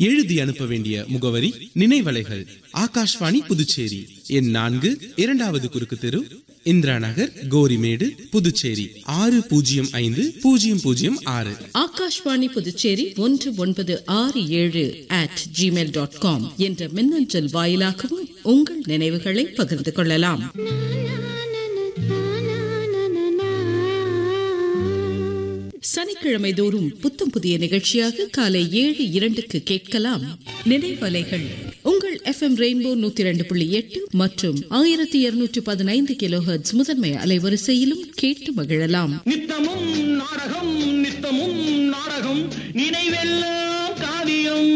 எழுதி அனுப்ப வேண்டிய முகவரி நினைவலைகள் ஆகாஷ்வாணி புதுச்சேரி எண் நான்கு இரண்டாவது குறுக்கு தெரு இந்திரா நகர் கோரிமேடு புதுச்சேரி ஆறு பூஜ்ஜியம் ஐந்து பூஜ்ஜியம் பூஜ்ஜியம் ஆறு ஆகாஷ்வாணி புதுச்சேரி ஒன்று ஒன்பது ஆறு ஏழு அட் ஜிமெயில் டாட் காம் என்ற மின்னஞ்சல் வாயிலாகவும் உங்கள் நினைவுகளை பகிர்ந்து கொள்ளலாம் சனிக்கிழமை தோறும் புத்தம் புதிய நிகழ்ச்சியாக காலை ஏழு இரண்டுக்கு கேட்கலாம் நினைவலைகள் உங்கள் எஃப்எம் ரெயின்போ நூத்தி இரண்டு புள்ளி எட்டு மற்றும் ஆயிரத்தி இருநூற்றி பதினைந்து கிலோஹெர்ட்ஸ் முதன்மை அலைவரிசையிலும் கேட்டு மகிழலாம் நித்தமும் நாடகம் நித்தமும் நாடகம் நினைவெல்லாம் காவியம்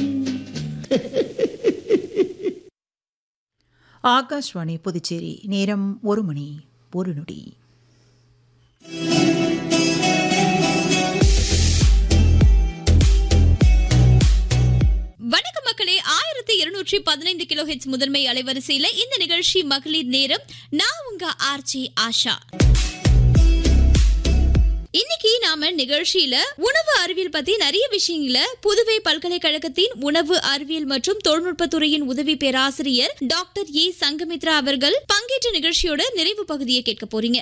ஆகாஷ்வாணி புதுச்சேரி நேரம் ஒரு மணி ஒரு நொடி வணக்கம் மக்களே ஆயிரத்தி இருநூற்றி பதினைந்து கிலோ ஹெச் முதன்மை அலைவரிசையில இந்த நிகழ்ச்சி மகளிர் நேரம் நான் உங்க ஆர்ஜி ஆஷா இன்னைக்கு நாம நிகழ்ச்சியில உணவு அறிவியல் பத்தி நிறைய விஷயங்கள புதுவை பல்கலைக்கழகத்தின் உணவு அறிவியல் மற்றும் தொழில்நுட்பத்துறையின் உதவி பேராசிரியர் டாக்டர் ஏ சங்கமித்ரா அவர்கள் பங்கேற்ற நிகழ்ச்சியோட நிறைவு பகுதியை கேட்க போறீங்க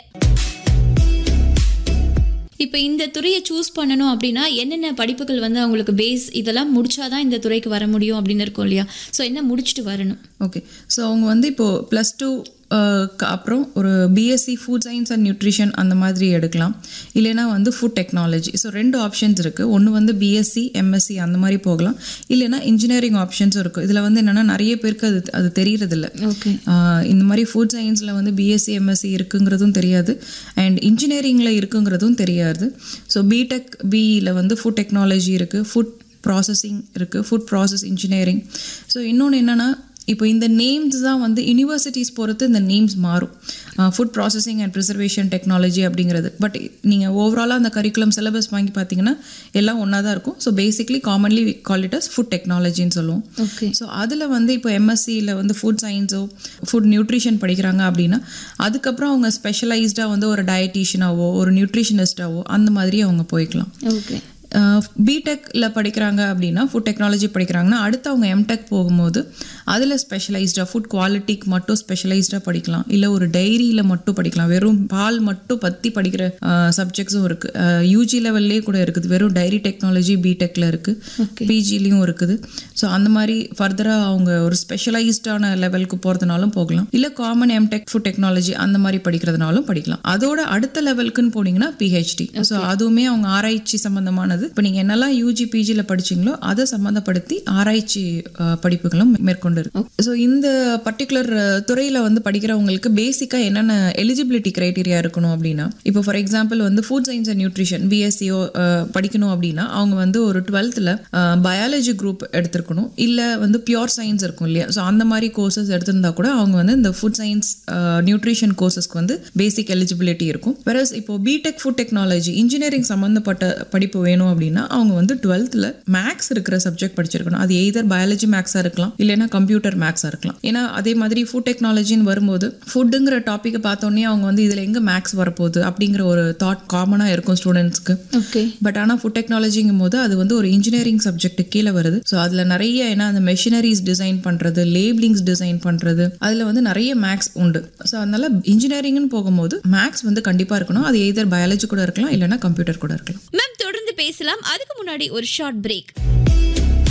இப்போ இந்த துறையை சூஸ் பண்ணணும் அப்படின்னா என்னென்ன படிப்புகள் வந்து அவங்களுக்கு பேஸ் இதெல்லாம் முடிச்சாதான் இந்த துறைக்கு வர முடியும் அப்படின்னு இருக்கும் இல்லையா ஸோ என்ன முடிச்சுட்டு வரணும் ஓகே ஸோ அவங்க வந்து இப்போது ப்ளஸ் டூ அப்புறம் ஒரு BSc food science and nutrition அந்த மாதிரி எடுக்கலாம் இல்லைனா வந்து ஃபுட் டெக்னாலஜி ஸோ ரெண்டு ஆப்ஷன்ஸ் இருக்குது ஒன்று வந்து பிஎஸ்சி எம்எஸ்சி அந்த மாதிரி போகலாம் இல்லைனா இன்ஜினியரிங் ஆப்ஷன்ஸும் இருக்குது இதில் வந்து என்னென்னா நிறைய பேருக்கு அது அது தெரியறதில்ல ஓகே இந்த மாதிரி ஃபுட் சயின்ஸில் வந்து பிஎஸ்சி எம்எஸ்சி இருக்குங்கிறதும் தெரியாது அண்ட் இன்ஜினியரிங்கில் இருக்குங்கிறதும் தெரியாது ஸோ பிடெக் பிஇயில் வந்து ஃபுட் டெக்னாலஜி இருக்குது ஃபுட் ப்ராசஸிங் இருக்குது ஃபுட் ப்ராசஸ் இன்ஜினியரிங் ஸோ இன்னொன்று என்னென்னா இப்போ இந்த நேம்ஸ் தான் வந்து யூனிவர்சிட்டிஸ் பொறுத்து இந்த நேம்ஸ் மாறும் food processing and preservation technology அப்படிங்கிறது பட் நீங்கள் ஓவராலாக அந்த கரிக்குலம் சிலபஸ் வாங்கி பார்த்தீங்கன்னா எல்லாம் ஒன்றா தான் இருக்கும் so basically commonly call it as food டெக்னாலஜின்னு சொல்லுவோம் ஓகே ஸோ அதில் வந்து இப்போ எம்எஸ்சியில் வந்து ஃபுட் சயின்ஸோ ஃபுட் நியூட்ரிஷன் படிக்கிறாங்க அப்படின்னா அதுக்கப்புறம் அவங்க ஸ்பெஷலைஸ்டாக வந்து ஒரு டயட்டீஷியனாவோ ஒரு நியூட்ரிஷனிஸ்டாவோ அந்த மாதிரி அவங்க போய்க்கலாம் ஓகே பிடெக்கில் படிக்கிறாங்க அப்படின்னா ஃபுட் டெக்னாலஜி படிக்கிறாங்கன்னா அடுத்து அவங்க எம்டெக் போகும்போது அதில் ஸ்பெஷலைஸ்டாக ஃபுட் குவாலிட்டிக்கு மட்டும் ஸ்பெஷலைஸ்டாக படிக்கலாம் இல்லை ஒரு டைரியில் மட்டும் படிக்கலாம் வெறும் பால் மட்டும் பற்றி படிக்கிற சப்ஜெக்ட்ஸும் இருக்குது யூஜி லெவல்லே கூட இருக்குது வெறும் டைரி டெக்னாலஜி பிடெக்கில் இருக்குது பிஜிலையும் இருக்குது ஸோ அந்த மாதிரி ஃபர்தராக அவங்க ஒரு ஸ்பெஷலைஸ்டான லெவலுக்கு போகிறதுனாலும் போகலாம் இல்லை காமன் எம்டெக் ஃபுட் டெக்னாலஜி அந்த மாதிரி படிக்கிறதுனாலும் படிக்கலாம் அதோட அடுத்த லெவலுக்குன்னு போனீங்கன்னா பிஹெச்டி ஸோ அதுவுமே அவங்க ஆராய்ச்சி சம்மந்தமானது இப்போ நீங்கள் என்னெல்லாம் யூஜி பிஜியில் படிச்சீங்களோ அதை சம்மந்தப்படுத்தி ஆராய்ச்சி அஹ், படிப்புகளும் மேற்கொண்டு இருக்கு ஸோ இந்த பர்டிகுலர் துறையில் வந்து படிக்கிறவங்களுக்கு பேசிக்காக என்னென்ன எலிஜிபிலிட்டி க்ரைட்டீரியா இருக்கணும் அப்படின்னா இப்போ ஃபார் எக்ஸாம்பிள் வந்து ஃபுட் சயின்ஸ் அண்ட் நியூட்ரிஷன் பிஎஸ்சிஓ படிக்கணும் அப்படின்னா அவங்க வந்து ஒரு டுவெல்த்தில் பயாலஜி குரூப் எடுத்திருக்கணும் இல்லை வந்து பியோர் சயின்ஸ் இருக்கும் இல்லையா ஸோ அந்த மாதிரி கோர்சஸ் எடுத்திருந்தா கூட அவங்க வந்து இந்த ஃபுட் சயின்ஸ் நியூட்ரிஷன் கோர்சஸ்க்கு வந்து பேசிக் எலிஜிபிலிட்டி இருக்கும் வேற இப்போ பிடெக் ஃபுட் டெக்னாலஜி இன்ஜினியரிங் சம்மந்தப்பட்ட படிப்பு வேணும் அப்படின்னா அவங்க வந்து டுவெல்த்தில் மேக்ஸ் இருக்கிற சப்ஜெக்ட் படிச்சிருக்கணும் அது எய்தர் பயாலஜி மேக்ஸாக இருக்கலாம் இல்லைன்னா கம்ப்யூட்டர் மேக்ஸாக இருக்கலாம் ஏன்னா அதே மாதிரி ஃபுட் டெக்னாலஜின்னு வரும்போது ஃபுட்டுங்கிற டாப்பிக்கை பார்த்தோன்னே அவங்க வந்து இதில் எங்கே மேக்ஸ் வரப்போகுது அப்படிங்கிற ஒரு தாட் காமனாக இருக்கும் ஸ்டூடெண்ட்ஸ்க்கு ஓகே பட் ஆனால் ஃபுட் டெக்னாலஜிங்கும் போது அது வந்து ஒரு இன்ஜினியரிங் சப்ஜெக்ட் கீழே வருது ஸோ அதில் நிறைய ஏன்னா அந்த மெஷினரிஸ் டிசைன் பண்ணுறது லேபிளிங்ஸ் டிசைன் பண்ணுறது அதில் வந்து நிறைய மேக்ஸ் உண்டு ஸோ அதனால இன்ஜினியரிங்னு போகும்போது மேக்ஸ் வந்து கண்டிப்பாக இருக்கணும் அது எய்தர் பயாலஜி கூட இருக்கலாம் இல்லைன்னா கம்ப்யூட்டர் கூட இருக்கலாம் மேம் தொடர்ந்து பேசலாம் அதுக்கு முன்னாடி ஒரு ஷார்ட் பிரேக்